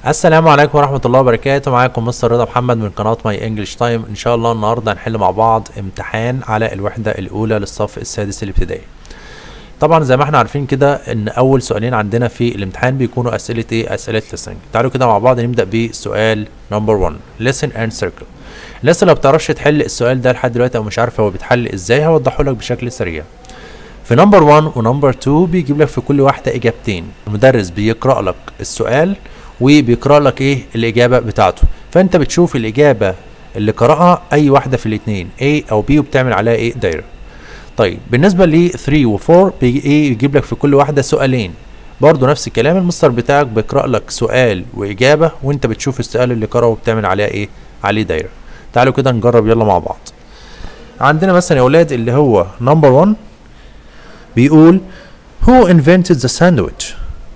السلام عليكم ورحمة الله وبركاته معاكم مستر رضا محمد من قناة ماي انجلش تايم ان شاء الله النهاردة هنحل مع بعض امتحان على الوحدة الاولى للصف السادس الابتدائي طبعا زي ما احنا عارفين كده ان اول سؤالين عندنا في الامتحان بيكونوا اسئلة ايه اسئلة listening تعالوا كده مع بعض نبدأ بسؤال نمبر 1 listen and circle الناس اللي ما بتعرفش تحل السؤال ده لحد دلوقتي او مش عارفه هو بيتحل ازاي هوضحه لك بشكل سريع في نمبر 1 ونمبر 2 بيجيب لك في كل واحده اجابتين المدرس بيقرا لك السؤال وبيقرا لك ايه الاجابه بتاعته فانت بتشوف الاجابه اللي قراها اي واحده في الاثنين A او B وبتعمل عليها ايه دايره طيب بالنسبه ل 3 و4 بيجي ايه يجيب لك في كل واحده سؤالين برضه نفس الكلام المستر بتاعك بيقرا لك سؤال واجابه وانت بتشوف السؤال اللي قراه وبتعمل عليها ايه عليه دايره تعالوا كده نجرب يلا مع بعض عندنا مثلا يا اولاد اللي هو نمبر 1 بيقول Who invented the sandwich?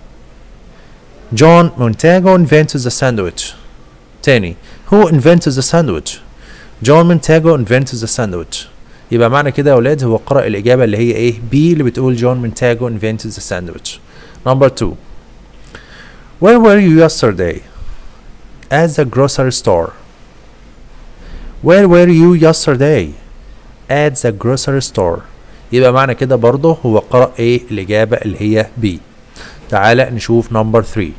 John Montagu invented the sandwich. تاني Who invented the sandwich? John Montagu invented the sandwich. يبقى معنى كده يا ولاد هو قرأ الإجابة اللي هي إيه؟ B اللي بتقول John Montagu invented the sandwich. Number two. Where were you yesterday? At the grocery store. Where were you yesterday? At the grocery store. يبقى معنى كده برضه هو قرأ ايه الإجابة اللي هي B تعالى نشوف number 3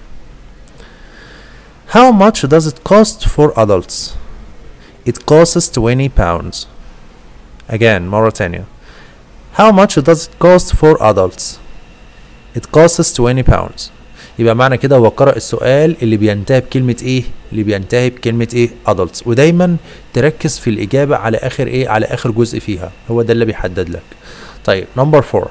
How much does it cost for adults? It costs 20 pounds Again مرة تانية How much does it cost for adults? It costs 20 pounds يبقى معنى كده هو قرأ السؤال اللي بينتهي بكلمة ايه؟ اللي بينتهي بكلمة ايه؟ adults ودايما تركز في الإجابة على آخر ايه؟ على آخر جزء فيها هو ده اللي بيحدد لك طيب number 4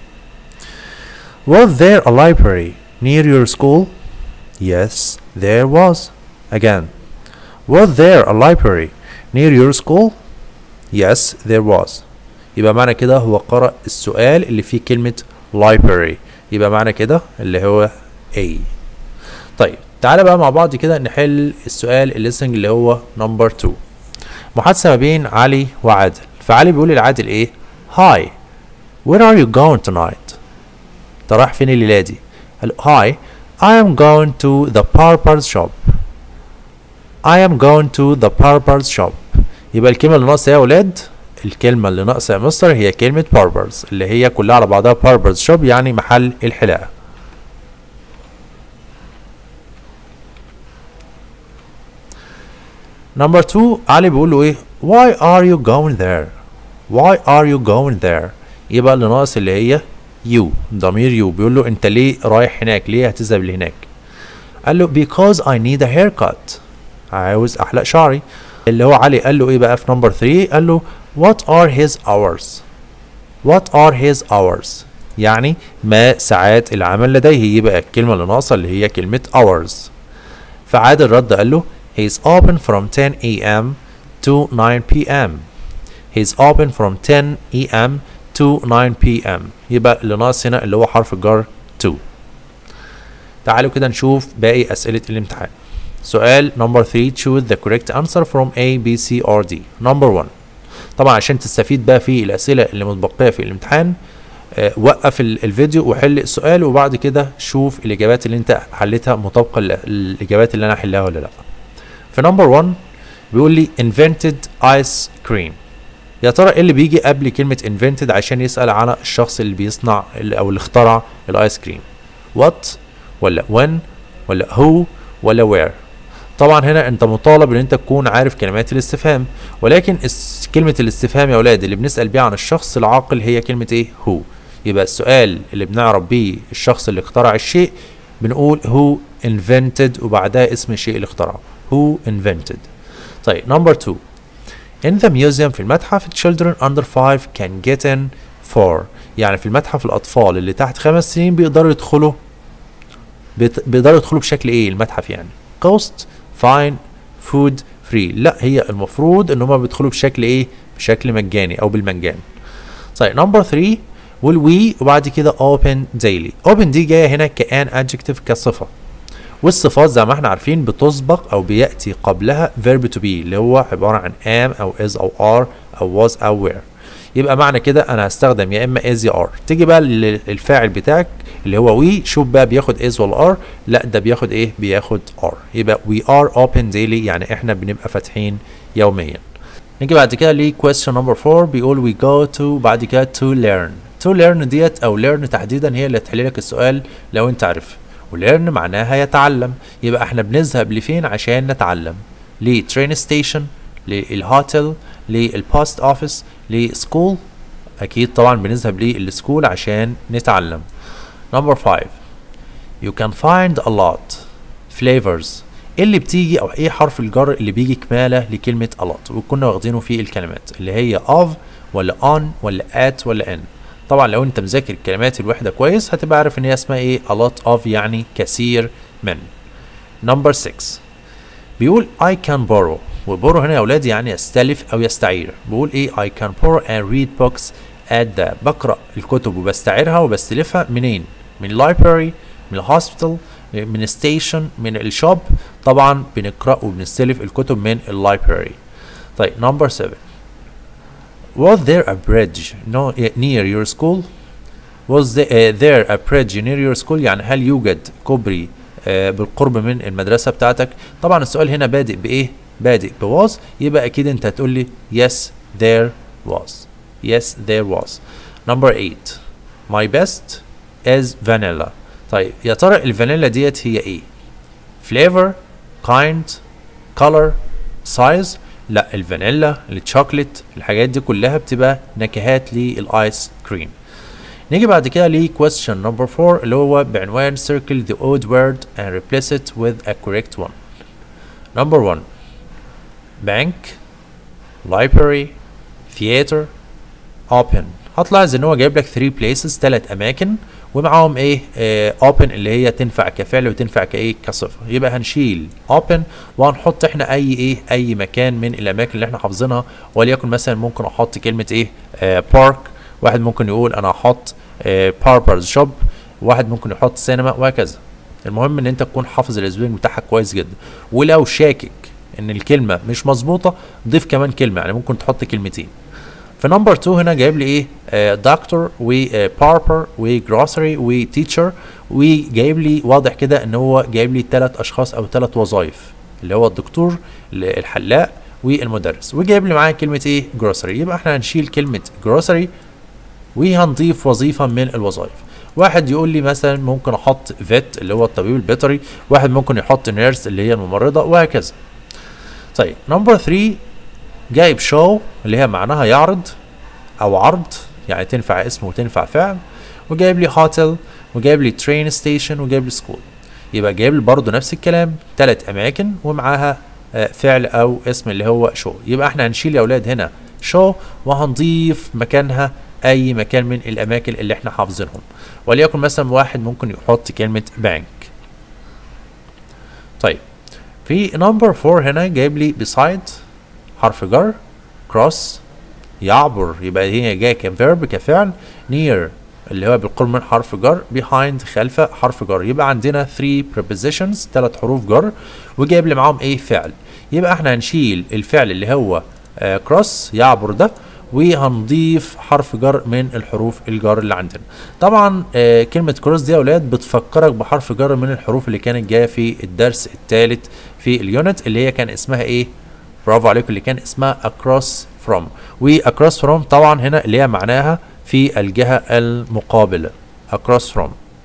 Was there a library near your school? Yes, there was. Again. Was there a library near your school? Yes, there was. يبقى معنى كده هو قرأ السؤال اللي فيه كلمة library يبقى معنى كده اللي هو A طيب تعالى بقى مع بعض كده نحل السؤال الليسنج اللي هو نمبر 2 محادثة ما بين علي وعادل فعلي بيقول لعادل ايه Hi Where are you going tonight انت رايح فين الليلة دي قال له, Hi I am going to the barber's shop I am going to the barber's shop يبقى الكلمة اللي ناقصة يا ولاد الكلمة اللي ناقصة يا مستر هي كلمة barbers اللي هي كلها على بعضها barber's shop يعني محل الحلاقة نمبر 2 علي بيقول له ايه why are you going there why are you going there يبقى اللي ناقص اللي هي you ضمير you بيقول له انت ليه رايح هناك ليه هتذهب لهناك قال له because I need a haircut عاوز احلق شعري اللي هو علي قال له ايه بقى في نمبر 3 قال له what are his hours what are his hours يعني ما ساعات العمل لديه يبقى الكلمة اللي ناقصة اللي هي كلمة hours فعادل رد قال له He's open from 10 a.m. to 9 p.m. He's open from 10 a.m. to 9 p.m. يبقى اللي ناقص هنا اللي هو حرف الجر to. تعالوا كده نشوف باقي أسئلة الامتحان. سؤال نمبر 3 choose the correct answer from A, B, C or D. نمبر 1 طبعا عشان تستفيد بقى في الأسئلة اللي متبقية في الامتحان آه وقف الفيديو وحل السؤال وبعد كده شوف الإجابات اللي أنت حلتها مطابقة للإجابات اللي أنا حلها ولا لأ. في نمبر 1 بيقول لي invented ice cream يا ترى ايه اللي بيجي قبل كلمة invented عشان يسأل على الشخص اللي بيصنع او اللي اخترع الايس كريم what ولا when ولا who ولا where طبعا هنا انت مطالب ان انت تكون عارف كلمات الاستفهام ولكن كلمة الاستفهام يا اولاد اللي بنسأل بيها عن الشخص العاقل هي كلمة ايه who يبقى السؤال اللي بنعرف بيه الشخص اللي اخترع الشيء بنقول who invented وبعدها اسم الشيء اللي اخترعه who invented طيب number two in the museum في المتحف children under five can get in for يعني في المتحف الأطفال اللي تحت خمس سنين بيقدروا يدخلوا بيقدروا يدخلوا بشكل إيه المتحف يعني cost fine food free لا هي المفروض إن هما بيدخلوا بشكل إيه بشكل مجاني أو بالمجان طيب number three will we وبعد كده open daily open دي جاية هنا كان adjective كصفة والصفات زي ما احنا عارفين بتسبق او بياتي قبلها verb to be اللي هو عباره عن am او is او are او was او were يبقى معنى كده انا هستخدم يا اما is يا are تيجي بقى للفاعل بتاعك اللي هو وي شوف بقى بياخد is ولا are لا ده بياخد ايه بياخد are يبقى we are open daily يعني احنا بنبقى فاتحين يوميا نيجي بعد كده ل question number 4 بيقول we go to بعد كده to learn to learn ديت او learn تحديدا هي اللي هتحل لك السؤال لو انت عارف وليرن معناها يتعلم يبقى احنا بنذهب لفين عشان نتعلم لترين ستيشن للهوتيل للبوست اوفيس لسكول اكيد طبعا بنذهب للسكول عشان نتعلم نمبر 5 you can find a lot flavors إيه اللي بتيجي او ايه حرف الجر اللي بيجي كماله لكلمه a lot وكنا واخدينه في الكلمات اللي هي of ولا on ولا at ولا in طبعا لو انت مذاكر الكلمات الوحده كويس هتبقى عارف ان هي اسمها ايه a lot of يعني كثير من نمبر 6 بيقول I can borrow وبورو هنا يا اولاد يعني يستلف او يستعير بيقول ايه I can borrow and read books at the بقرا الكتب وبستعيرها وبستلفها منين من library من الهوسبيتال من ستيشن من الشوب طبعا بنقرا وبنستلف الكتب من اللايبراري طيب نمبر 7 Was there a bridge no, near your school? Was the, uh, there a bridge near your school؟ يعني هل يوجد كوبري uh, بالقرب من المدرسة بتاعتك؟ طبعا السؤال هنا بادئ بإيه؟ بادئ ب was يبقى أكيد أنت هتقول لي yes there was. Yes there was. Number 8 My best is vanilla. طيب يا ترى الفانيلا ديت هي إيه؟ flavor, kind, color, size لا الفانيلا الشوكليت الحاجات دي كلها بتبقى نكهات للايس كريم نيجي بعد كده ل question number 4 اللي هو بعنوان circle the odd word and replace it with a correct one number 1 bank library theater open هتلاحظ ان هو جايب لك 3 places 3 اماكن ومعاهم ايه آه open اللي هي تنفع كفعل وتنفع كايه كصفه يبقى هنشيل open وهنحط احنا اي ايه اي مكان من الاماكن اللي احنا حافظينها وليكن مثلا ممكن احط كلمه ايه آه بارك واحد ممكن يقول انا هحط آه باربرز شوب واحد ممكن يحط سينما وهكذا المهم ان انت تكون حافظ السبيلنج بتاعها كويس جدا ولو شاكك ان الكلمه مش مظبوطه ضيف كمان كلمه يعني ممكن تحط كلمتين في نمبر 2 هنا جايب لي ايه دكتور وباربر وجروسري وتيتشر وجايب لي واضح كده ان هو جايب لي ثلاث اشخاص او ثلاث وظائف اللي هو الدكتور الحلاق والمدرس وجايب لي معاه كلمه ايه جروسري يبقى احنا هنشيل كلمه جروسري وهنضيف وظيفه من الوظائف واحد يقول لي مثلا ممكن احط فيت اللي هو الطبيب البيطري واحد ممكن يحط نيرس اللي هي الممرضه وهكذا طيب نمبر 3 جايب شو اللي هي معناها يعرض او عرض يعني تنفع اسم وتنفع فعل وجايب لي هوتيل وجايب لي ترين ستيشن وجايب لي سكول يبقى جايب لي برضه نفس الكلام ثلاث اماكن ومعاها فعل او اسم اللي هو شو يبقى احنا هنشيل يا اولاد هنا شو وهنضيف مكانها اي مكان من الاماكن اللي احنا حافظينهم وليكن مثلا واحد ممكن يحط كلمه بانك طيب في نمبر 4 هنا جايب لي beside حرف جر cross يعبر يبقى هي جايه كفيرب كفعل near اللي هو بالقرب من حرف جر behind خلف حرف جر يبقى عندنا 3 prepositions ثلاث حروف جر وجايب لي معاهم ايه فعل يبقى احنا هنشيل الفعل اللي هو آه cross يعبر ده وهنضيف حرف جر من الحروف الجر اللي عندنا طبعا آه كلمة كروس دي يا اولاد بتفكرك بحرف جر من الحروف اللي كانت جاية في الدرس الثالث في اليونت اللي هي كان اسمها ايه برافو عليكم اللي كان اسمها across from و across from طبعا هنا اللي هي معناها في الجهة المقابلة across from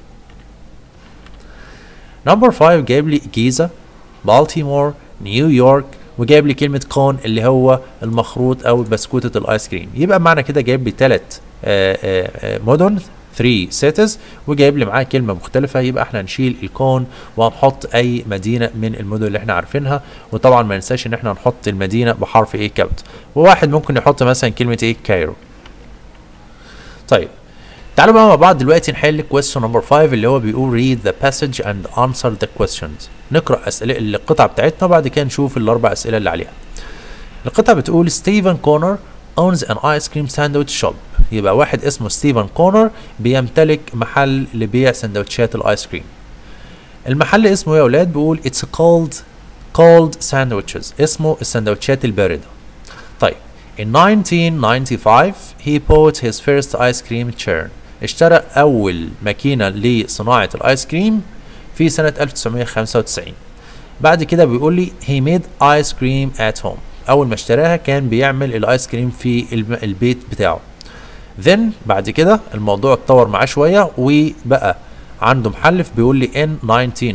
نمبر 5 جايب لي جيزة بالتيمور نيويورك وجايب لي كلمة كون اللي هو المخروط أو بسكوتة الآيس كريم يبقى معنى كده جايب لي ثلاث مدن 3 cities وجايب لي معاه كلمه مختلفه يبقى احنا هنشيل الكون وهنحط اي مدينه من المدن اللي احنا عارفينها وطبعا ما ننساش ان احنا هنحط المدينه بحرف ايه كابت وواحد ممكن يحط مثلا كلمه ايه كايرو طيب تعالوا بقى مع بعض دلوقتي نحل question number 5 اللي هو بيقول read the passage and answer the questions نقرا اسئله القطعه بتاعتنا وبعد كده نشوف الاربع اسئله اللي عليها القطعه بتقول ستيفن كونر owns an ice cream sandwich shop يبقى واحد اسمه ستيفن كونر بيمتلك محل لبيع سندوتشات الايس كريم المحل اسمه يا اولاد بيقول it's called cold sandwiches اسمه السندوتشات الباردة طيب In 1995 he bought his first ice cream churn اشترى أول ماكينة لصناعة الآيس كريم في سنة 1995 بعد كده بيقول لي he made ice cream at home أول ما اشتراها كان بيعمل الآيس كريم في الم- البيت بتاعه then بعد كده الموضوع اتطور معاه شوية وبقى عنده محلف بيقول لي in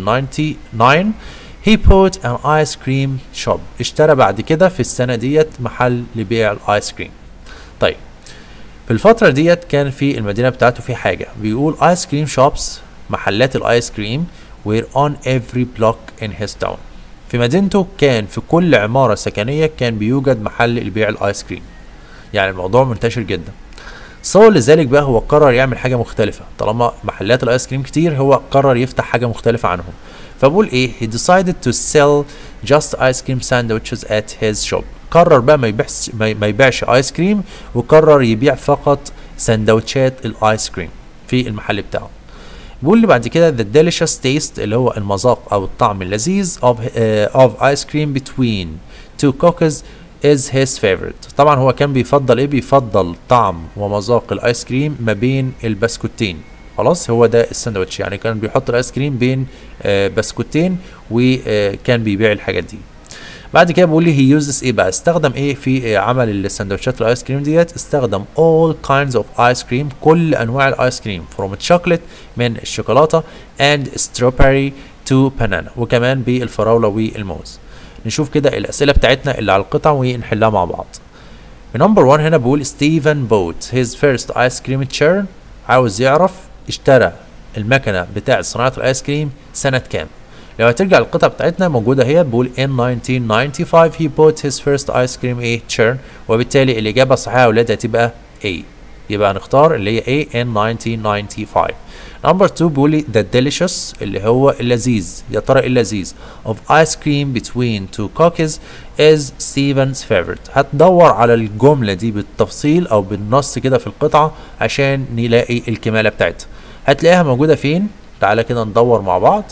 1999 he bought an ice cream shop اشترى بعد كده في السنة ديت محل لبيع الايس كريم طيب في الفترة ديت كان في المدينة بتاعته في حاجة بيقول ice cream shops محلات الايس كريم were on every block in his town في مدينته كان في كل عمارة سكنية كان بيوجد محل لبيع الايس كريم يعني الموضوع منتشر جدا سو لذلك بقى هو قرر يعمل حاجة مختلفة طالما محلات الايس كريم كتير هو قرر يفتح حاجة مختلفة عنهم فبقول ايه he decided to sell just ice cream sandwiches at his shop قرر بقى ما يبيعش ما ما يبيعش ايس كريم وقرر يبيع فقط سندوتشات الايس كريم في المحل بتاعه بيقول لي بعد كده the delicious taste اللي هو المذاق او الطعم اللذيذ of uh, of ice cream between two cookies is his favorite طبعا هو كان بيفضل ايه بيفضل طعم ومذاق الايس كريم ما بين البسكوتين خلاص هو ده الساندوتش يعني كان بيحط الايس كريم بين آه بسكوتين وكان بيبيع الحاجات دي بعد كده بيقول لي هي يوزز ايه بقى استخدم ايه في آه، عمل السندوتشات الايس كريم ديت استخدم all kinds of ice cream كل انواع الايس كريم from chocolate من الشوكولاته and strawberry to banana وكمان بالفراوله والموز نشوف كده الاسئله بتاعتنا اللي على القطع ونحلها مع بعض نمبر 1 هنا بيقول ستيفن بوت his first ice cream churn عاوز يعرف اشترى المكنه بتاعه صناعه الايس كريم سنه كام لو هترجع القطعة بتاعتنا موجودة هي بيقول in 1995 he bought his first ice cream a churn وبالتالي الإجابة الصحيحة يا ولاد هتبقى A يبقى هنختار اللي هي A in 1995 نمبر 2 بيقول لي the delicious اللي هو اللذيذ يا ترى ايه اللذيذ of ice cream between two cookies is Steven's favorite هتدور على الجملة دي بالتفصيل أو بالنص كده في القطعة عشان نلاقي الكمالة بتاعتها هتلاقيها موجودة فين تعالى كده ندور مع بعض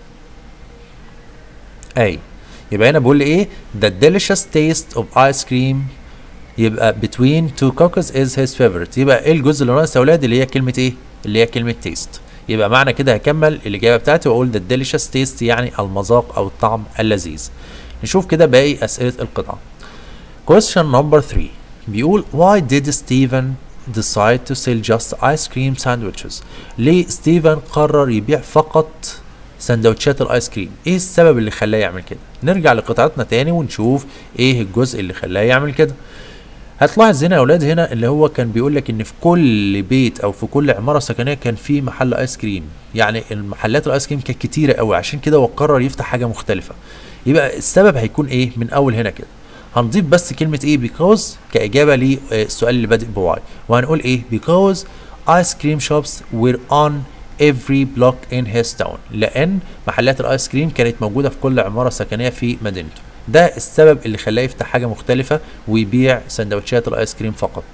اي يبقى هنا بقول لي ايه the delicious taste of ice cream يبقى between two cookies is his favorite يبقى ايه الجزء اللي ناقص يا اولاد اللي هي كلمه ايه اللي هي كلمه taste يبقى معنى كده هكمل الاجابه بتاعتي واقول the delicious taste يعني المذاق او الطعم اللذيذ نشوف كده باقي اسئله القطعه question number 3 بيقول why did Stephen decide to sell just ice cream sandwiches ليه ستيفن قرر يبيع فقط سندوتشات الايس كريم ايه السبب اللي خلاه يعمل كده نرجع لقطعتنا تاني ونشوف ايه الجزء اللي خلاه يعمل كده هتلاحظ هنا يا اولاد هنا اللي هو كان بيقول لك ان في كل بيت او في كل عماره سكنيه كان في محل ايس كريم يعني المحلات الايس كريم كانت كتيره قوي عشان كده هو قرر يفتح حاجه مختلفه يبقى السبب هيكون ايه من اول هنا كده هنضيف بس كلمه ايه because كاجابه للسؤال اللي بادئ بواي وهنقول ايه because ice cream shops were on every block in his town لان محلات الايس كريم كانت موجوده في كل عماره سكنيه في مدينته ده السبب اللي خلاه يفتح حاجه مختلفه ويبيع سندوتشات الايس كريم فقط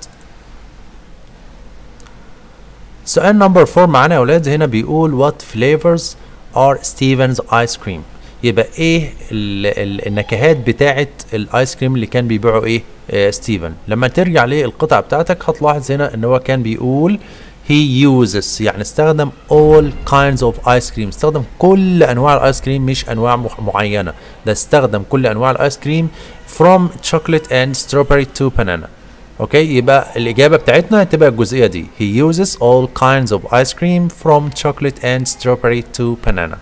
سؤال نمبر 4 معانا يا اولاد هنا بيقول what flavors are Steven's ice cream يبقى ايه ال ال النكهات بتاعه الايس كريم اللي كان بيبيعه ايه آه ستيفن لما ترجع للقطعه بتاعتك هتلاحظ هنا ان هو كان بيقول he uses يعني استخدم all kinds of ice cream استخدم كل انواع الايس كريم مش انواع مح- معينه ده استخدم كل انواع الايس كريم from chocolate and strawberry to banana اوكي يبقى الاجابه بتاعتنا هتبقى الجزئيه دي he uses all kinds of ice cream from chocolate and strawberry to banana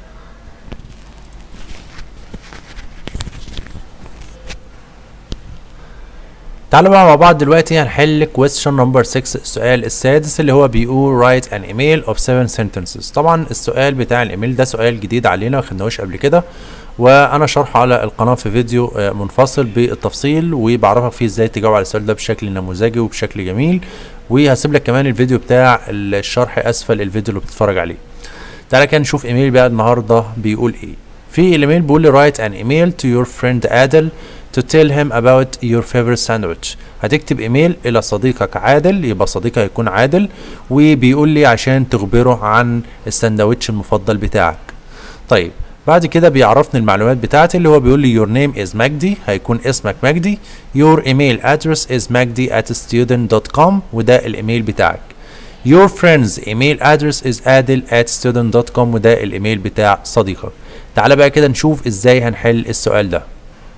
تعالوا بقى مع بعض دلوقتي هنحل question number 6 السؤال السادس اللي هو بيقول write an email of 7 sentences طبعا السؤال بتاع الايميل ده سؤال جديد علينا ما خدناهوش قبل كده وانا شرحه على القناه في فيديو آه، منفصل بالتفصيل وبعرفك فيه ازاي تجاوب على السؤال ده بشكل نموذجي وبشكل جميل وهسيب لك كمان الفيديو بتاع الشرح اسفل الفيديو اللي بتتفرج عليه تعالى كده نشوف ايميل بقى النهارده بيقول ايه في الايميل بيقول لي write an email to your friend عادل to tell him about your favorite sandwich هتكتب ايميل الى صديقك عادل يبقى صديقك هيكون عادل وبيقول لي عشان تخبره عن الساندوتش المفضل بتاعك طيب بعد كده بيعرفني المعلومات بتاعتي اللي هو بيقول لي your name is مجدي هيكون اسمك مجدي your email address is مجدي at student.com وده الايميل بتاعك your friends email address is adil at student.com وده الايميل بتاع صديقك تعالى بقى كده نشوف ازاي هنحل السؤال ده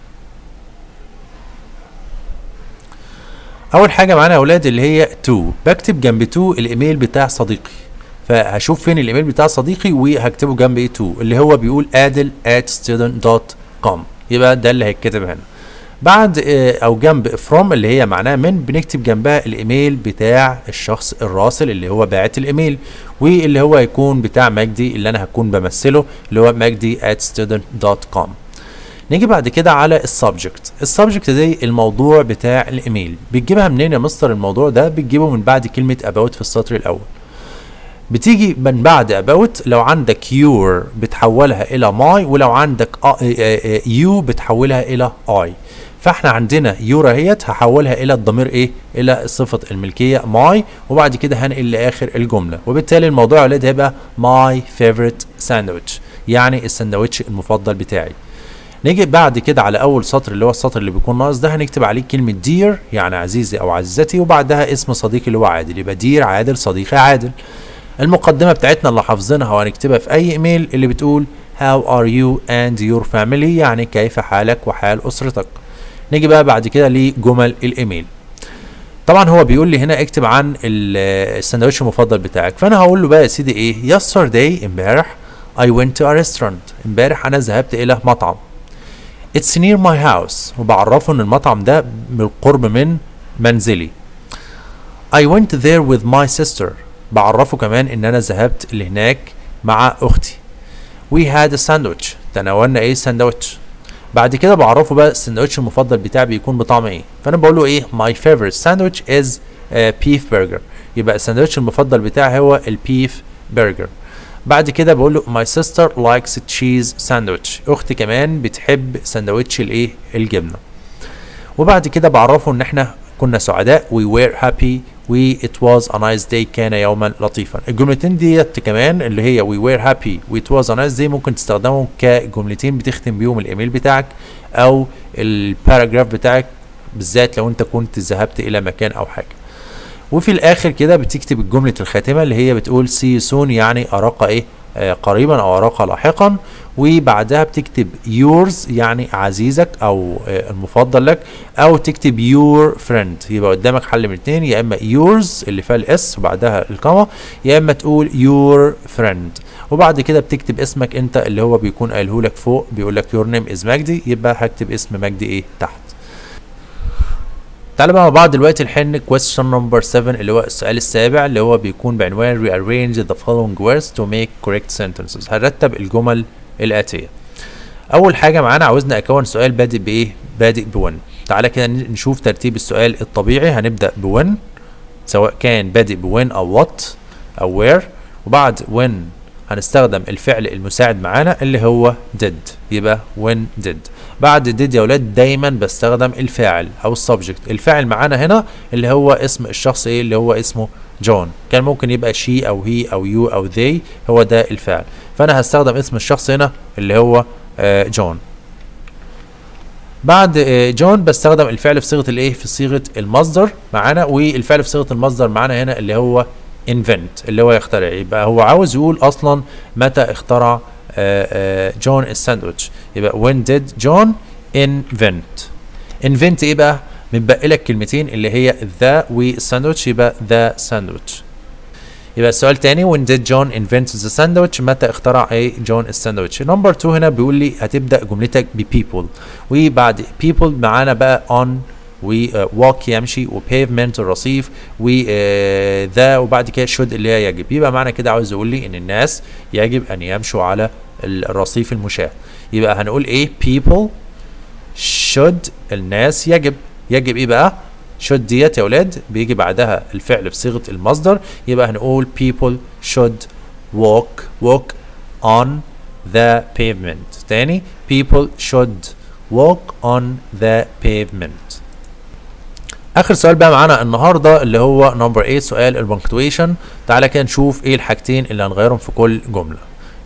اول حاجه معانا يا اولاد اللي هي تو بكتب جنب تو الايميل بتاع صديقي فهشوف فين الايميل بتاع صديقي وهكتبه جنب ايه تو اللي هو بيقول ادل at student.com يبقى ده اللي هيتكتب هنا بعد آه، او جنب from اللي هي معناها من بنكتب جنبها الايميل بتاع الشخص الراسل اللي هو باعت الايميل واللي هو هيكون بتاع مجدي اللي انا هكون بمثله اللي هو مجدي at student.com نيجي بعد كده على السبجكت السبجكت دي الموضوع بتاع الايميل بتجيبها منين يا مستر الموضوع ده بتجيبه من بعد كلمه about في السطر الاول بتيجي من بعد about لو عندك your بتحولها الى my ولو عندك you بتحولها الى I فاحنا عندنا your اهيت هحولها الى الضمير ايه الى صفه الملكيه my وبعد كده هنقل لاخر الجمله وبالتالي الموضوع يا ولاد هيبقى my favorite sandwich يعني السندوتش المفضل بتاعي نيجي بعد كده على اول سطر اللي هو السطر اللي بيكون ناقص ده هنكتب عليه كلمه دير يعني عزيزي او عزيزتي وبعدها اسم صديقي اللي هو عادل يبقى دير عادل صديقي عادل المقدمه بتاعتنا اللي حافظينها وهنكتبها في اي ايميل اللي بتقول how are you and your family يعني كيف حالك وحال اسرتك نيجي بقى بعد كده لجمل الايميل طبعا هو بيقول لي هنا اكتب عن ال- السندوتش المفضل بتاعك فانا هقول له بقى يا سيدي ايه yesterday امبارح I went to a restaurant امبارح انا ذهبت الى مطعم It's near my house وبعرفه ان المطعم ده بالقرب من منزلي I went there with my sister بعرفه كمان ان انا ذهبت لهناك مع اختي We had a sandwich تناولنا ايه ساندوتش بعد كده بعرفه بقى الساندوتش المفضل بتاعي بيكون بطعم ايه فانا بقول له ايه my favorite sandwich is uh, beef burger يبقى الساندوتش المفضل بتاعي هو البيف برجر بعد كده بقول له my sister likes cheese sandwich اختي كمان بتحب ساندوتش الايه الجبنه وبعد كده بعرفه ان احنا كنا سعداء we were happy و it was a nice day كان يوما لطيفا الجملتين ديت كمان اللي هي we were happy و it was a nice day ممكن تستخدمهم كجملتين بتختم بيهم الايميل بتاعك او الباراجراف بتاعك بالذات لو انت كنت ذهبت الى مكان او حاجه وفي الاخر كده بتكتب الجمله الخاتمه اللي هي بتقول see you soon يعني اراك ايه آه قريبا او اراك لاحقا وبعدها بتكتب yours يعني عزيزك او آه المفضل لك او تكتب your friend يبقى قدامك حل من اتنين يا اما yours اللي فيها الاس وبعدها الكما يا اما تقول your friend وبعد كده بتكتب اسمك انت اللي هو بيكون قايله لك فوق بيقول لك your name is مجدي يبقى هكتب اسم مجدي ايه تحت تعالى بقى مع بعض دلوقتي نحل question number 7 اللي هو السؤال السابع اللي هو بيكون بعنوان rearrange the following words to make correct sentences هنرتب الجمل الآتية أول حاجة معانا عاوزنا أكون سؤال بادئ بإيه؟ بادئ بون تعالى كده نشوف ترتيب السؤال الطبيعي هنبدأ بون سواء كان بادئ بوين أو what أو where وبعد when هنستخدم الفعل المساعد معانا اللي هو did يبقى when did بعد did يا ولاد دايما بستخدم الفاعل او السبجكت الفاعل معانا هنا اللي هو اسم الشخص ايه اللي هو اسمه جون كان ممكن يبقى she او he او you او they هو ده الفعل فانا هستخدم اسم الشخص هنا اللي هو آه جون بعد آه جون بستخدم الفعل في صيغه الايه في صيغه المصدر معانا والفعل في صيغه المصدر معانا هنا اللي هو invent اللي هو يخترع يبقى هو عاوز يقول اصلا متى اخترع جون الساندوتش يبقى when did John invent invent ايه بقى متبقي لك كلمتين اللي هي ذا والساندوتش يبقى ذا ساندوتش يبقى السؤال تاني when did John invent the sandwich متى اخترع ايه جون الساندوتش نمبر 2 هنا بيقول لي هتبدا جملتك ب people وبعد people معانا بقى on و walk يمشي و pavement الرصيف و ذا وبعد كده should اللي هي يجب يبقى معنى كده عاوز يقول لي ان الناس يجب ان يمشوا على الرصيف المشاة يبقى هنقول ايه people should الناس يجب يجب ايه بقى should ديت يا ولاد بيجي بعدها الفعل في صيغة المصدر يبقى هنقول people should walk walk on the pavement تاني people should walk on the pavement اخر سؤال بقى معانا النهارده اللي هو نمبر 8 سؤال البنكتويشن تعالى كده نشوف ايه الحاجتين اللي هنغيرهم في كل جمله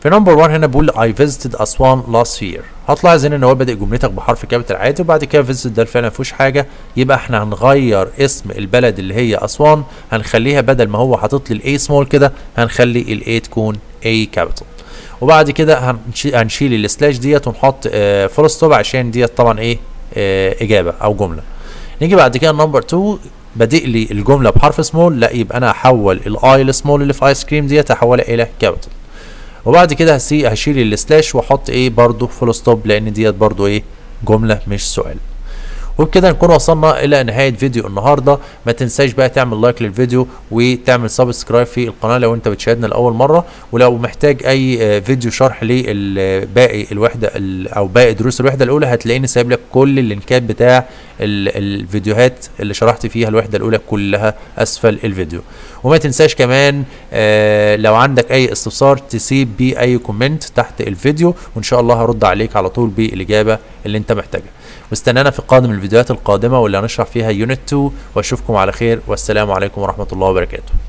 في نمبر 1 هنا بقول I visited أسوان last year هتلاحظ هنا ان هو بادئ جملتك بحرف كابيتال عادي وبعد كده visit ده الفعل ما فيهوش حاجه يبقى احنا هنغير اسم البلد اللي هي اسوان هنخليها بدل ما هو حاطط لي الاي سمول كده هنخلي الاي تكون اي كابيتال وبعد كده هنشي- هنشيل السلاش ديت ونحط فول ستوب عشان ديت طبعا ايه آه، اجابه او جمله نيجي بعد كده نمبر 2 بادئ لي الجمله بحرف سمول لا يبقى انا هحول الاي السمول اللي في ايس كريم ديت هحولها الى كابيتال وبعد كده هسي هشيل السلاش واحط ايه برضو فول ستوب لان ديت برضو ايه جمله مش سؤال وبكده نكون وصلنا الى نهايه فيديو النهارده ما تنساش بقى تعمل لايك للفيديو وتعمل سبسكرايب في القناه لو انت بتشاهدنا لاول مره ولو محتاج اي آه، فيديو شرح لباقي الوحده ال- او باقي دروس الوحده الاولى هتلاقيني سايب لك كل اللينكات بتاع ال- الفيديوهات اللي شرحت فيها الوحده الاولى كلها اسفل الفيديو وما تنساش كمان آه لو عندك اي استفسار تسيب بيه اي كومنت تحت الفيديو وان شاء الله هرد عليك على طول بالاجابه اللي انت محتاجها واستنانا في قادم الفيديوهات القادمه واللي هنشرح فيها يونت 2 واشوفكم على خير والسلام عليكم ورحمه الله وبركاته